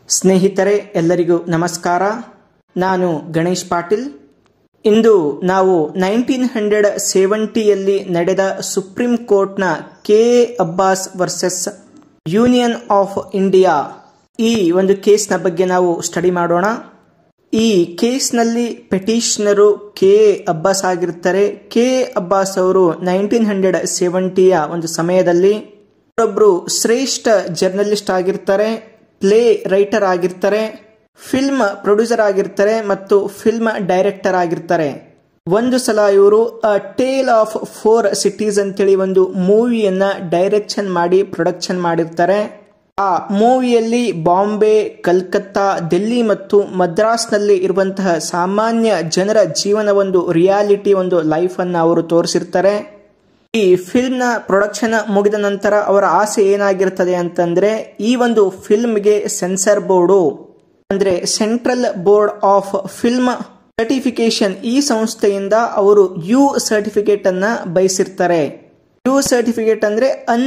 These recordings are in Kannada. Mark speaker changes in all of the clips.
Speaker 1: ಸ್ನೇಹಿತರೆ ಎಲ್ಲರಿಗೂ ನಮಸ್ಕಾರ ನಾನು ಗಣೇಶ್ ಪಾಟೀಲ್ ಇಂದು ನಾವು ನೈನ್ಟೀನ್ ಹಂಡ್ರೆಡ್ ಸೆವೆಂಟಿಯಲ್ಲಿ ನಡೆದ ಸುಪ್ರೀಂ ಕೋರ್ಟ್ನ K Abbas versus union of India ಈ ಒಂದು ಕೇಸ್ನ ಬಗ್ಗೆ ನಾವು ಸ್ಟಡಿ ಮಾಡೋಣ ಈ ಕೇಸ್ನಲ್ಲಿ ಪೆಟಿಷನರು ಕೆ ಅಬ್ಬಾಸ್ ಆಗಿರ್ತಾರೆ ಕೆ ಅಬ್ಬಾಸ್ ಅವರು ನೈನ್ಟೀನ್ ಹಂಡ್ರೆಡ್ ಸೆವೆಂಟಿಯ ಒಂದು ಸಮಯದಲ್ಲಿ ಅವರೊಬ್ರು ಶ್ರೇಷ್ಠ ಜರ್ನಲಿಸ್ಟ್ ಆಗಿರ್ತಾರೆ ಪ್ಲೇ ರೈಟರ್ ಆಗಿರ್ತಾರೆ ಫಿಲ್ಮ್ ಪ್ರೊಡ್ಯೂಸರ್ ಆಗಿರ್ತಾರೆ ಮತ್ತು ಫಿಲ್ಮ್ ಡೈರೆಕ್ಟರ್ ಆಗಿರ್ತಾರೆ ಒಂದು ಸಲ ಇವರು a tale of four cities ಅಂತೇಳಿ ಒಂದು ಮೂವಿಯನ್ನ ಡೈರೆಕ್ಷನ್ ಮಾಡಿ ಪ್ರೊಡಕ್ಷನ್ ಮಾಡಿರ್ತಾರೆ ಆ ಮೂವಿಯಲ್ಲಿ ಬಾಂಬೆ ಕಲ್ಕತ್ತಾ ದಿಲ್ಲಿ ಮತ್ತು ಮದ್ರಾಸ್ನಲ್ಲಿ ಇರುವಂತಹ ಸಾಮಾನ್ಯ ಜನರ ಜೀವನ ಒಂದು ರಿಯಾಲಿಟಿ ಒಂದು ಲೈಫ್ ಅನ್ನ ಅವರು ತೋರಿಸಿರ್ತಾರೆ ಈ ಫಿಲ್ಮ್ನ ಪ್ರೊಡಕ್ಷನ್ ಮುಗಿದ ನಂತರ ಅವರ ಆಸೆ ಏನಾಗಿರ್ತದೆ ಅಂತಂದ್ರೆ ಈ ಒಂದು ಫಿಲ್ಮ್ಗೆ ಸೆನ್ಸರ್ ಬೋರ್ಡು ಅಂದ್ರೆ central board of film certification ಈ ಸಂಸ್ಥೆಯಿಂದ ಅವರು ಯು ಸರ್ಟಿಫಿಕೇಟ್ ಅನ್ನ ಬಯಸಿರ್ತಾರೆ ಯು ಸರ್ಟಿಫಿಕೇಟ್ ಅಂದ್ರೆ ಅನ್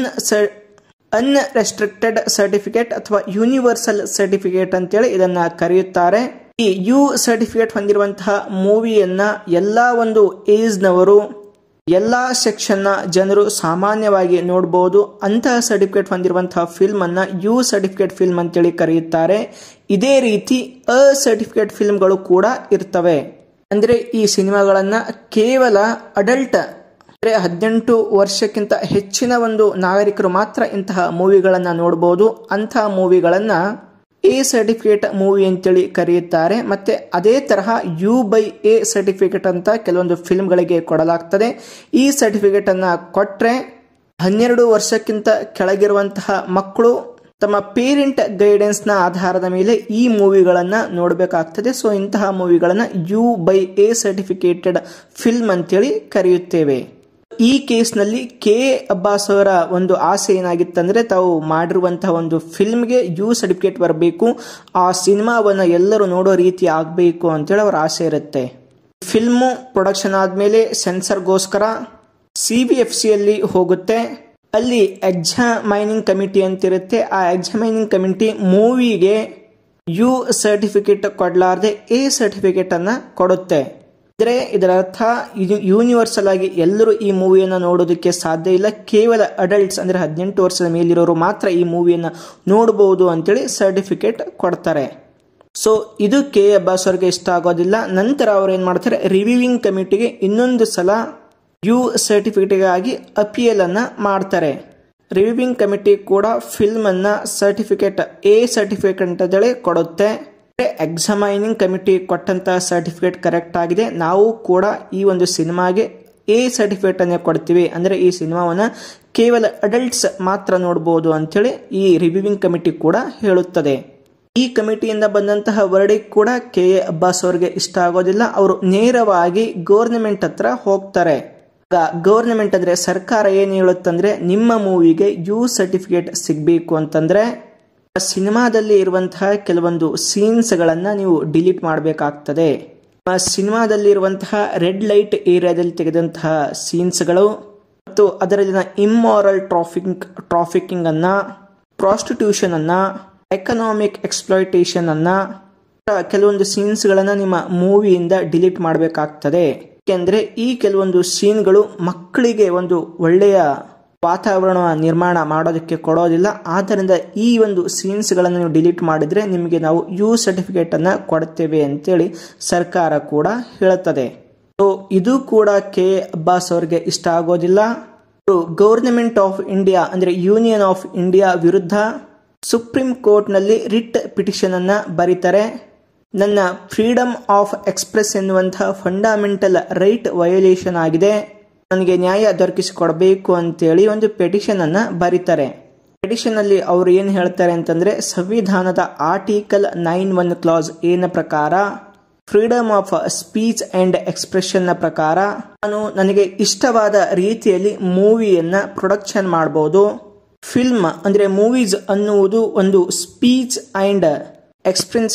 Speaker 1: ಅನ್ ರೆಸ್ಟ್ರಿಕ್ಟೆಡ್ ಸರ್ಟಿಫಿಕೇಟ್ ಅಥವಾ ಯೂನಿವರ್ಸಲ್ ಸರ್ಟಿಫಿಕೇಟ್ ಅಂತೇಳಿ ಇದನ್ನ ಕರೆಯುತ್ತಾರೆ ಈ ಯು ಸರ್ಟಿಫಿಕೇಟ್ ಹೊಂದಿರುವಂತಹ ಮೂವಿಯನ್ನ ಎಲ್ಲಾ ಒಂದು ಏಜ್ನವರು ಎಲ್ಲ ಸೆಕ್ಷನ್ನ ಜನರು ಸಾಮಾನ್ಯವಾಗಿ ನೋಡಬಹುದು ಅಂತಹ ಸರ್ಟಿಫಿಕೇಟ್ ಹೊಂದಿರುವಂತಹ ಫಿಲ್ಮ್ ಅನ್ನ ಯು ಸರ್ಟಿಫಿಕೇಟ್ ಫಿಲ್ಮ್ ಅಂತೇಳಿ ಕರೆಯುತ್ತಾರೆ ಇದೇ ರೀತಿ ಅ ಸರ್ಟಿಫಿಕೇಟ್ ಫಿಲ್ಮ್ಗಳು ಕೂಡ ಇರ್ತವೆ ಅಂದ್ರೆ ಈ ಸಿನಿಮಾಗಳನ್ನ ಕೇವಲ ಅಡಲ್ಟ್ ಅಂದ್ರೆ ಹದಿನೆಂಟು ವರ್ಷಕ್ಕಿಂತ ಹೆಚ್ಚಿನ ಒಂದು ನಾಗರಿಕರು ಮಾತ್ರ ಇಂತಹ ಮೂವಿಗಳನ್ನ ನೋಡಬಹುದು ಅಂತಹ ಮೂವಿಗಳನ್ನ ಎ ಸರ್ಟಿಫಿಕೇಟ್ ಮೂವಿ ಅಂತೇಳಿ ಕರೆಯುತ್ತಾರೆ ಮತ್ತೆ ಅದೇ ತರಹ ಯು ಬೈ ಎ ಸರ್ಟಿಫಿಕೇಟ್ ಅಂತ ಕೆಲವೊಂದು ಫಿಲ್ಮ್ಗಳಿಗೆ ಕೊಡಲಾಗ್ತದೆ ಈ ಸರ್ಟಿಫಿಕೇಟ್ ಅನ್ನ ಕೊಟ್ರೆ ಹನ್ನೆರಡು ವರ್ಷಕ್ಕಿಂತ ಕೆಳಗಿರುವಂತಹ ಮಕ್ಕಳು ತಮ್ಮ ಪೇರೆಂಟ್ ಗೈಡೆನ್ಸ್ ನ ಆಧಾರದ ಮೇಲೆ ಈ ಮೂವಿಗಳನ್ನ ನೋಡಬೇಕಾಗ್ತದೆ ಸೊ ಇಂತಹ ಮೂವಿಗಳನ್ನ U by A certificated film ಅಂತೇಳಿ ಕರೆಯುತ್ತೇವೆ ಈ ಕೇಸ್ನಲ್ಲಿ ಕೆ ಅಬ್ಬಾಸ್ ಅವರ ಒಂದು ಆಸೆ ಏನಾಗಿತ್ತಂದ್ರೆ ತಾವು ಮಾಡಿರುವಂತಹ ಒಂದು ಫಿಲ್ಮ್ಗೆ ಯು ಸರ್ಟಿಫಿಕೇಟ್ ಬರಬೇಕು ಆ ಸಿನಿಮಾವನ್ನ ಎಲ್ಲರೂ ನೋಡೋ ರೀತಿ ಆಗಬೇಕು ಅಂತೇಳಿ ಅವರ ಆಸೆ ಇರುತ್ತೆ ಫಿಲ್ಮು ಪ್ರೊಡಕ್ಷನ್ ಆದಮೇಲೆ ಸೆನ್ಸರ್ಗೋಸ್ಕರ ಸಿ ಬಿ ಎಫ್ ಸಿಯಲ್ಲಿ ಹೋಗುತ್ತೆ ಅಲ್ಲಿ ಎಕ್ಸಾಮೈನಿಂಗ್ ಕಮಿಟಿ ಅಂತಿರುತ್ತೆ ಆ ಎಕ್ಸಾಮೈನಿಂಗ್ ಕಮಿಟಿ ಮೂವಿಗೆ ಯು ಸರ್ಟಿಫಿಕೇಟ್ ಕೊಡಲಾರ್ದೆ ಎ ಸರ್ಟಿಫಿಕೇಟ್ ಅನ್ನ ಕೊಡುತ್ತೆ ಅಂದ್ರೆ ಇದರ ಅರ್ಥ ಯೂನಿವರ್ಸಲ್ ಆಗಿ ಎಲ್ಲರೂ ಈ ಮೂವಿಯನ್ನ ನೋಡೋದಕ್ಕೆ ಸಾಧ್ಯ ಇಲ್ಲ ಕೇವಲ ಅಡಲ್ಟ್ಸ್ ಅಂದ್ರೆ ಹದಿನೆಂಟು ವರ್ಷದ ಮೇಲಿರೋರು ಮಾತ್ರ ಈ ಮೂವಿಯನ್ನ ನೋಡಬಹುದು ಅಂತೇಳಿ ಸರ್ಟಿಫಿಕೇಟ್ ಕೊಡ್ತಾರೆ ಸೊ ಇದು ಕೆ ಅಬ್ಬಾಸ್ ಅವ್ರಿಗೆ ಇಷ್ಟ ಆಗೋದಿಲ್ಲ ನಂತರ ಅವ್ರು ಏನ್ ಮಾಡ್ತಾರೆ ರಿವ್ಯೂವಿಂಗ್ ಕಮಿಟಿಗೆ ಇನ್ನೊಂದು ಸಲ ಯು ಸರ್ಟಿಫಿಕೇಟ್ಗಾಗಿ ಅಪಿಯಲ್ ಅನ್ನ ಮಾಡ್ತಾರೆ ರಿವ್ಯೂವಿಂಗ್ ಕಮಿಟಿ ಕೂಡ ಫಿಲ್ಮ್ ಅನ್ನ ಸರ್ಟಿಫಿಕೇಟ್ ಎ ಸರ್ಟಿಫಿಕೇಟ್ ಅಂತೇಳಿ ಕೊಡುತ್ತೆ ಎಕ್ಸಾಮೈನಿಂಗ್ ಕಮಿಟಿ ಕೊಟ್ಟಂತಹ ಸರ್ಟಿಫಿಕೇಟ್ ಕರೆಕ್ಟ್ ಆಗಿದೆ ನಾವು ಕೂಡ ಈ ಒಂದು ಸಿನಿಮಾಗೆ ಎ ಸರ್ಟಿಫಿಕೇಟ್ ಅನ್ನೇ ಕೊಡ್ತೀವಿ ಅಂದ್ರೆ ಈ ಸಿನಿಮಾವನ್ನ ಕೇವಲ ಅಡಲ್ಟ್ಸ್ ಮಾತ್ರ ನೋಡಬಹುದು ಅಂತೇಳಿ ಈ ರಿವ್ಯೂವಿಂಗ್ ಕಮಿಟಿ ಕೂಡ ಹೇಳುತ್ತದೆ ಈ ಕಮಿಟಿಯಿಂದ ಬಂದಂತಹ ವರ್ಡಿಗೆ ಕೂಡ ಕೆ ಎ ಅಬ್ಬಾಸ್ ಅವರಿಗೆ ಇಷ್ಟ ಆಗೋದಿಲ್ಲ ಅವರು ನೇರವಾಗಿ ಗೌರ್ನಮೆಂಟ್ ಹತ್ರ ಹೋಗ್ತಾರೆ ಗೌರ್ನಮೆಂಟ್ ಅಂದ್ರೆ ಸರ್ಕಾರ ಏನ್ ಹೇಳುತ್ತಂದ್ರೆ ನಿಮ್ಮ ಮೂವಿಗೆ ಯು ಸರ್ಟಿಫಿಕೇಟ್ ಸಿಗಬೇಕು ಅಂತಂದ್ರೆ ಸಿನಿಮಾದಲ್ಲಿ ಇರುವಂತಹ ಕೆಲವೊಂದು ಸೀನ್ಸ್ ಗಳನ್ನ ನೀವು ಡಿಲೀಟ್ ಮಾಡಬೇಕಾಗ್ತದೆ ಸಿನಿಮಾದಲ್ಲಿ ಇರುವಂತಹ ರೆಡ್ ಲೈಟ್ ಏರಿಯಾದಲ್ಲಿ ತೆಗೆದಂತಹ ಸೀನ್ಸ್ಗಳು ಮತ್ತು ಅದರಲ್ಲಿನ ಇಮ್ಮಾರಲ್ ಟ್ರಾಫಿಕ್ ಟ್ರಾಫಿಕಿಂಗ್ ಅನ್ನ ಪ್ರಾಸ್ಟಿಟ್ಯೂಷನ್ ಅನ್ನ ಎಕನಾಮಿಕ್ ಎಕ್ಸ್ಪ್ಲಾಯಿಟೇಷನ್ ಅನ್ನ ಕೆಲವೊಂದು ಸೀನ್ಸ್ ಗಳನ್ನ ನಿಮ್ಮ ಮೂವಿಯಿಂದ ಡಿಲೀಟ್ ಮಾಡಬೇಕಾಗ್ತದೆ ಯಾಕೆಂದ್ರೆ ಈ ಕೆಲವೊಂದು ಸೀನ್ಗಳು ಮಕ್ಕಳಿಗೆ ಒಂದು ಒಳ್ಳೆಯ ವಾತಾವರಣ ನಿರ್ಮಾಣ ಮಾಡೋದಕ್ಕೆ ಕೊಡೋದಿಲ್ಲ ಆದ್ದರಿಂದ ಈ ಒಂದು ಸೀನ್ಸ್ಗಳನ್ನು ನೀವು ಡಿಲೀಟ್ ಮಾಡಿದ್ರೆ ನಿಮಗೆ ನಾವು ಯು ಸರ್ಟಿಫಿಕೇಟ್ ಅನ್ನ ಕೊಡ್ತೇವೆ ಅಂತೇಳಿ ಸರ್ಕಾರ ಕೂಡ ಹೇಳುತ್ತದೆ ಸೊ ಇದು ಕೂಡ ಕೆ ಅಬ್ಬಾಸ್ ಅವರಿಗೆ ಇಷ್ಟ ಆಗೋದಿಲ್ಲ ಗೌರ್ನಮೆಂಟ್ ಆಫ್ ಇಂಡಿಯಾ ಅಂದ್ರೆ ಯೂನಿಯನ್ ಆಫ್ ಇಂಡಿಯಾ ವಿರುದ್ಧ ಸುಪ್ರೀಂ ಕೋರ್ಟ್ನಲ್ಲಿ ರಿಟ್ ಪಿಟಿಷನ್ ಅನ್ನ ಬರೀತಾರೆ ನನ್ನ ಫ್ರೀಡಮ್ ಆಫ್ ಎಕ್ಸ್ಪ್ರೆಸ್ ಎನ್ನುವಂತಹ ಫಂಡಮೆಂಟಲ್ ರೈಟ್ ವಯೋಲೇಷನ್ ಆಗಿದೆ ನನಗೆ ನ್ಯಾಯ ದೊರಕಿಸಿಕೊಡ್ಬೇಕು ಅಂತೇಳಿ ಒಂದು ಪೆಟಿಷನ್ ಅನ್ನ ಬರೀತಾರೆ ಪೆಟಿಷನ್ ಅಲ್ಲಿ ಅವರು ಏನ್ ಹೇಳ್ತಾರೆ ಅಂತಂದ್ರೆ ಸಂವಿಧಾನದ ಆರ್ಟಿಕಲ್ ನೈನ್ ಒನ್ ಕ್ಲಾಸ್ ಏನ ಪ್ರಕಾರ freedom of speech and expression ನ ಪ್ರಕಾರ ನಾನು ನನಗೆ ಇಷ್ಟವಾದ ರೀತಿಯಲ್ಲಿ ಮೂವಿಯನ್ನ ಪ್ರೊಡಕ್ಷನ್ ಮಾಡಬಹುದು ಫಿಲ್ಮ್ ಅಂದ್ರೆ ಮೂವೀಸ್ ಅನ್ನುವುದು ಒಂದು ಸ್ಪೀಚ್ ಅಂಡ್ ಎಕ್ಸ್ಪ್ರೆನ್ಸ್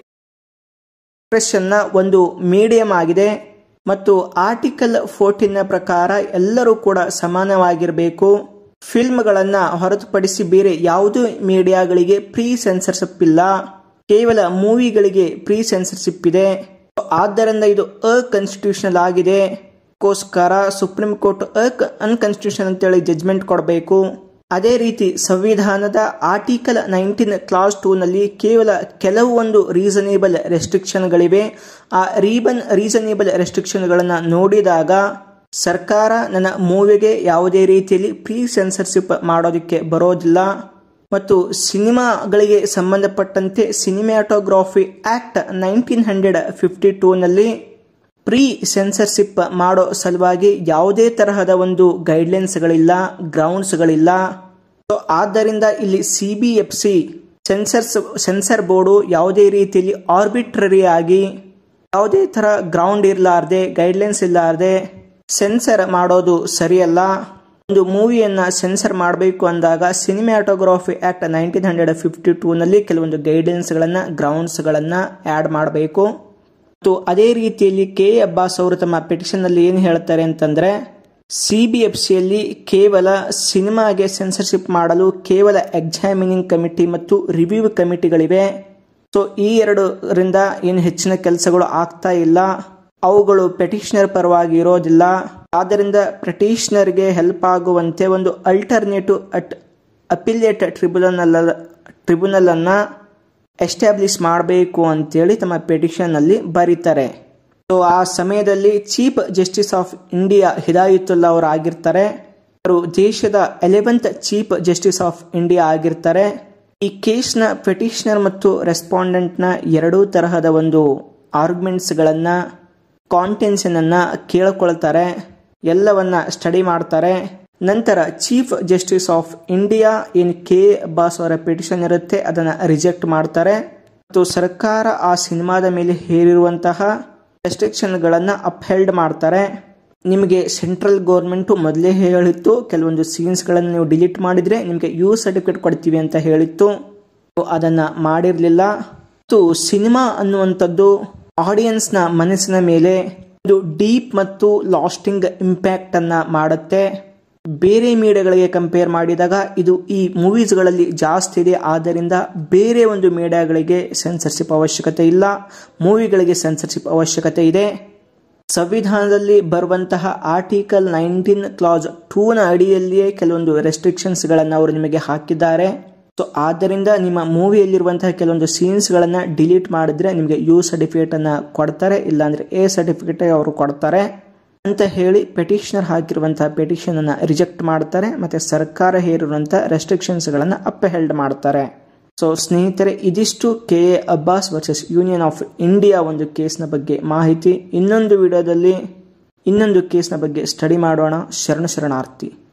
Speaker 1: ಎಕ್ಸ್ಪ್ರೆಷನ್ ನ ಒಂದು ಮೀಡಿಯಂ ಆಗಿದೆ ಮತ್ತು ಆರ್ಟಿಕಲ್ ಫೋರ್ಟೀನ್ ನ ಪ್ರಕಾರ ಎಲ್ಲರೂ ಕೂಡ ಸಮಾನವಾಗಿರಬೇಕು ಫಿಲ್ಮ್ಗಳನ್ನ ಹೊರತುಪಡಿಸಿ ಬೇರೆ ಯಾವುದೇ ಮೀಡಿಯಾಗಳಿಗೆ ಪ್ರೀ ಸೆನ್ಸರ್ಶಿಪ್ ಇಲ್ಲ ಕೇವಲ ಮೂವಿಗಳಿಗೆ ಪ್ರೀ ಸೆನ್ಸರ್ಶಿಪ್ ಇದೆ ಆದ್ದರಿಂದ ಇದು ಅಕಾನ್ಸ್ಟಿಟ್ಯೂಷನಲ್ ಆಗಿದೆ ಗೋಸ್ಕರ ಸುಪ್ರೀಂ ಕೋರ್ಟ್ ಅನ್ಕಾನ್ಸ್ಟಿಟ್ಯೂಷನ್ ಅಂತೇಳಿ ಜಜ್ಮೆಂಟ್ ಕೊಡಬೇಕು ಅದೇ ರೀತಿ ಸಂವಿಧಾನದ ಆರ್ಟಿಕಲ್ ನೈನ್ಟೀನ್ ಕ್ಲಾಸ್ ಟೂ ನಲ್ಲಿ ಕೇವಲ ಕೆಲವು ಒಂದು ರೀಸನೇಬಲ್ ರೆಸ್ಟ್ರಿಕ್ಷನ್ಗಳಿವೆ ಆ ರೀಬನ್ ರೀಸನೇಬಲ್ ರೆಸ್ಟ್ರಿಕ್ಷನ್ಗಳನ್ನು ನೋಡಿದಾಗ ಸರ್ಕಾರ ನನ್ನ ಮೂವಿಗೆ ಯಾವುದೇ ರೀತಿಯಲ್ಲಿ ಪ್ರೀ ಸೆನ್ಸರ್ಶಿಪ್ ಮಾಡೋದಕ್ಕೆ ಬರೋದಿಲ್ಲ ಮತ್ತು ಸಿನಿಮಾಗಳಿಗೆ ಸಂಬಂಧಪಟ್ಟಂತೆ cinematography act nineteen hundred fifty ಟೂನಲ್ಲಿ ಪ್ರೀ ಸೆನ್ಸರ್ಶಿಪ್ ಮಾಡೋ ಸಲುವಾಗಿ ಯಾವುದೇ ತರಹದ ಒಂದು ಗೈಡ್ಲೈನ್ಸ್ಗಳಿಲ್ಲ ಗ್ರೌಂಡ್ಸ್ಗಳಿಲ್ಲ ಸೊ ಆದ್ದರಿಂದ ಇಲ್ಲಿ C B F C censors censor board ಯಾವುದೇ ರೀತಿಯಲ್ಲಿ ಆರ್ಬಿಟ್ರರಿ ಆಗಿ ಯಾವುದೇ ಥರ ಗ್ರೌಂಡ್ ಇರಲಾರ್ದೆ ಗೈಡ್ಲೈನ್ಸ್ ಇರಲಾರ್ದೆ ಸೆನ್ಸರ್ ಮಾಡೋದು ಸರಿಯಲ್ಲ ಒಂದು ಮೂವಿಯನ್ನ ಸೆನ್ಸರ್ ಮಾಡಬೇಕು ಅಂದಾಗ cinematography act nineteen hundred fifty ಟೂನಲ್ಲಿ ಕೆಲವೊಂದು ಗೈಡ್ಲೈನ್ಸ್ಗಳನ್ನು ಗ್ರೌಂಡ್ಸ್ಗಳನ್ನು ಆ್ಯಡ್ ಮಾಡಬೇಕು ಮತ್ತು ಅದೇ ರೀತಿಯಲ್ಲಿ ಕೆ ಅಬ್ಬಾಸ್ ಅವರು ತಮ್ಮ ಪಿಟಿಷನ್ನಲ್ಲಿ ಏನು ಹೇಳ್ತಾರೆ ಅಂತಂದರೆ ಸಿ ಬಿ ಎಫ್ ಸಿಯಲ್ಲಿ ಕೇವಲ ಸಿನಿಮಾಗೆ ಸೆನ್ಸರ್ಶಿಪ್ ಮಾಡಲು ಕೇವಲ ಎಕ್ಸಾಮಿನಿಂಗ್ ಕಮಿಟಿ ಮತ್ತು ರಿವ್ಯೂ ಕಮಿಟಿಗಳಿವೆ ಸೊ ಈ ಎರಡರಿಂದ ಏನು ಹೆಚ್ಚಿನ ಕೆಲಸಗಳು ಆಗ್ತಾ ಇಲ್ಲ ಅವುಗಳು ಪೆಟಿಷನರ್ ಪರವಾಗಿ ಇರೋದಿಲ್ಲ ಆದ್ದರಿಂದ ಪೆಟಿಷನರ್ಗೆ ಹೆಲ್ಪ್ ಆಗುವಂತೆ ಒಂದು alternative at appellate tribunal tribunal ಅನ್ನ ಎಸ್ಟಾಬ್ಲಿಷ್ ಮಾಡಬೇಕು ಅಂತೇಳಿ ತಮ್ಮ ಪೆಟಿಷನ್ನಲ್ಲಿ ಬರೀತಾರೆ ಸೊ ಆ ಸಮಯದಲ್ಲಿ chief justice of India Hidayatullah ಅವರು ಆಗಿರ್ತಾರೆ ಅವರು ದೇಶದ eleventh chief justice of India ಆಗಿರ್ತಾರೆ ಈ ಕೇಸ್ನ ಪೆಟಿಷನರ್ ಮತ್ತು ರೆಸ್ಪಾಂಡೆಂಟ್ನ ಎರಡೂ ತರಹದ ಒಂದು ಆರ್ಗ್ಯುಮೆಂಟ್ಸ್ಗಳನ್ನು ಕಾಂಟೆನ್ಸನ್ನ ಕೇಳ್ಕೊಳ್ತಾರೆ ಎಲ್ಲವನ್ನ ಸ್ಟಡಿ ಮಾಡ್ತಾರೆ ನಂತರ ಚೀಫ್ ಜಸ್ಟಿಸ್ ಆಫ್ ಇಂಡಿಯಾ ಏನು ಕೆ ಬಾಸ್ ಅವರ ಪಿಟಿಷನ್ ಇರುತ್ತೆ ಅದನ್ನು ರಿಜೆಕ್ಟ್ ಮಾಡ್ತಾರೆ ಮತ್ತು ಸರ್ಕಾರ ಆ ಸಿನಿಮಾದ ಮೇಲೆ ಹೇರಿರುವಂತಹ ರೆಸ್ಟ್ರಿಕ್ಷನ್ಗಳನ್ನು ಅಪ್ಹೆಲ್ಡ್ ಮಾಡ್ತಾರೆ ನಿಮಗೆ ಸೆಂಟ್ರಲ್ ಗೌರ್ಮೆಂಟು ಮೊದಲೇ ಹೇಳಿತ್ತು ಕೆಲವೊಂದು ಸೀನ್ಸ್ಗಳನ್ನು ನೀವು ಡಿಲೀಟ್ ಮಾಡಿದರೆ ನಿಮಗೆ ಯು ಸರ್ಟಿಫಿಕೇಟ್ ಕೊಡ್ತೀವಿ ಅಂತ ಹೇಳಿತ್ತು ಅದನ್ನು ಮಾಡಿರಲಿಲ್ಲ ಮತ್ತು ಸಿನಿಮಾ ಅನ್ನುವಂಥದ್ದು ಆಡಿಯನ್ಸ್ನ ಮನಸ್ಸಿನ ಮೇಲೆ ಒಂದು ಡೀಪ್ ಮತ್ತು ಲಾಸ್ಟಿಂಗ್ ಇಂಪ್ಯಾಕ್ಟ್ ಅನ್ನ ಮಾಡುತ್ತೆ ಬೇರೆ ಮೀಡಿಯಾಗಳಿಗೆ ಕಂಪೇರ್ ಮಾಡಿದಾಗ ಇದು ಈ ಮೂವೀಸ್ಗಳಲ್ಲಿ ಜಾಸ್ತಿ ಇದೆ ಆದ್ದರಿಂದ ಬೇರೆ ಒಂದು ಮೀಡಿಯಾಗಳಿಗೆ ಸೆನ್ಸರ್ಶಿಪ್ ಅವಶ್ಯಕತೆ ಇಲ್ಲ ಮೂವಿಗಳಿಗೆ ಸೆನ್ಸರ್ಶಿಪ್ ಅವಶ್ಯಕತೆ ಇದೆ ಸಂವಿಧಾನದಲ್ಲಿ ಬರುವಂತಹ ಆರ್ಟಿಕಲ್ ನೈನ್ಟೀನ್ ಕ್ಲಾಸ್ ಟೂನ ಅಡಿಯಲ್ಲಿಯೇ ಕೆಲವೊಂದು ರೆಸ್ಟ್ರಿಕ್ಷನ್ಸ್ಗಳನ್ನು ಅವರು ನಿಮಗೆ ಹಾಕಿದ್ದಾರೆ ಸೊ ಆದ್ದರಿಂದ ನಿಮ್ಮ ಮೂವಿಯಲ್ಲಿರುವಂತಹ ಕೆಲವೊಂದು ಸೀನ್ಸ್ಗಳನ್ನು ಡಿಲೀಟ್ ಮಾಡಿದ್ರೆ ನಿಮಗೆ ಯು ಸರ್ಟಿಫಿಕೇಟ್ ಅನ್ನ ಕೊಡ್ತಾರೆ ಇಲ್ಲಾಂದ್ರೆ ಎ ಸರ್ಟಿಫಿಕೇಟ್ ಅವರು ಕೊಡ್ತಾರೆ ಅಂತ ಹೇಳಿ ಪೆಟಿಷನರ್ ಹಾಕಿರುವಂತಹ ಪೆಟಿಷನ್ ಅನ್ನ ರಿಜೆಕ್ಟ್ ಮಾಡ್ತಾರೆ ಮತ್ತೆ ಸರ್ಕಾರ ಹೇರಿರುವಂತಹ ರೆಸ್ಟ್ರಿಕ್ಷನ್ಸ್ಗಳನ್ನು ಅಪ್ಹೆಲ್ಡ್ ಮಾಡ್ತಾರೆ ಸೊ ಸ್ನೇಹಿತರೆ ಇದಿಷ್ಟು K A Abbas versus union of India ಒಂದು ಕೇಸ್ನ ಬಗ್ಗೆ ಮಾಹಿತಿ ಇನ್ನೊಂದು ವಿಡಿಯೋದಲ್ಲಿ ಇನ್ನೊಂದು ಕೇಸ್ನ ಬಗ್ಗೆ ಸ್ಟಡಿ ಮಾಡೋಣ ಶರಣ ಶರಣಾರ್ಥಿ